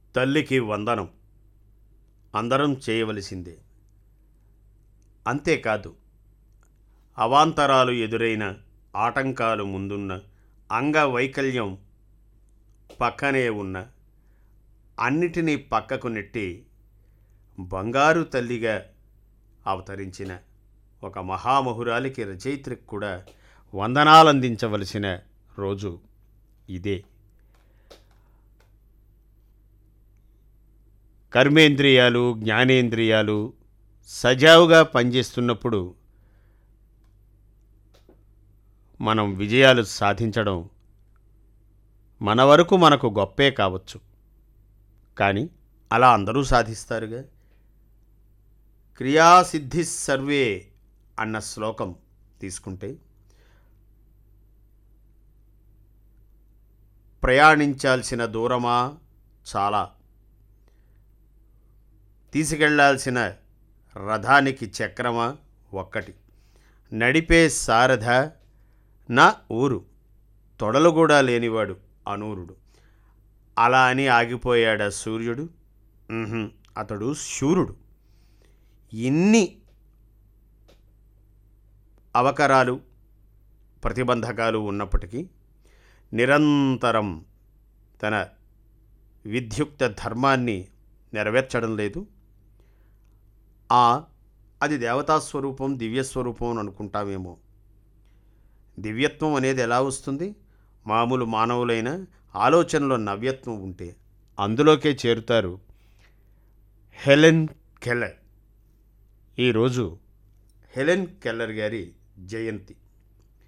తల్లికి వందనం అందరం చేయవలసిందే అంతేకాదు అవాంతరాలు ఎదురైన ఆటంకాలు ముందున్న అంగవైకల్యం పక్కనే ఉన్న అన్నిటినీ పక్కకు నెట్టి బంగారు తల్లిగా అవతరించిన ఒక మహామహురాలికి రచయిత్రికి కూడా వందనాలందించవలసిన రోజు ఇదే కర్మేంద్రియాలు జ్ఞానేంద్రియాలు సజావుగా పనిచేస్తున్నప్పుడు మనం విజయాలు సాధించడం మన వరకు మనకు గొప్పే కావచ్చు కానీ అలా అందరూ సాధిస్తారుగా క్రియాసిద్ధి సర్వే అన్న శ్లోకం తీసుకుంటే ప్రయాణించాల్సిన దూరమా చాలా తీసుకెళ్లాల్సిన రథానికి చక్రమా ఒక్కటి నడిపే సారథ నా ఊరు తొడలు కూడా లేనివాడు అనూరుడు అలా అని ఆగిపోయాడా సూర్యుడు ఉహుం, అతడు శూరుడు ఇన్ని అవకరాలు ప్రతిబంధకాలు ఉన్నప్పటికీ నిరంతరం తన విద్యుక్త ధర్మాన్ని నెరవేర్చడం లేదు ఆ అది దేవతా స్వరూపం దివ్యస్వరూపం అని అనుకుంటామేమో దివ్యత్వం అనేది ఎలా వస్తుంది మామూలు మానవులైన ఆలోచనలో నవ్యత్వం ఉంటే అందులోకే చేరుతారు హెలెన్ కెల్లర్ ఈరోజు హెలెన్ కెల్లర్ గారి జయంతి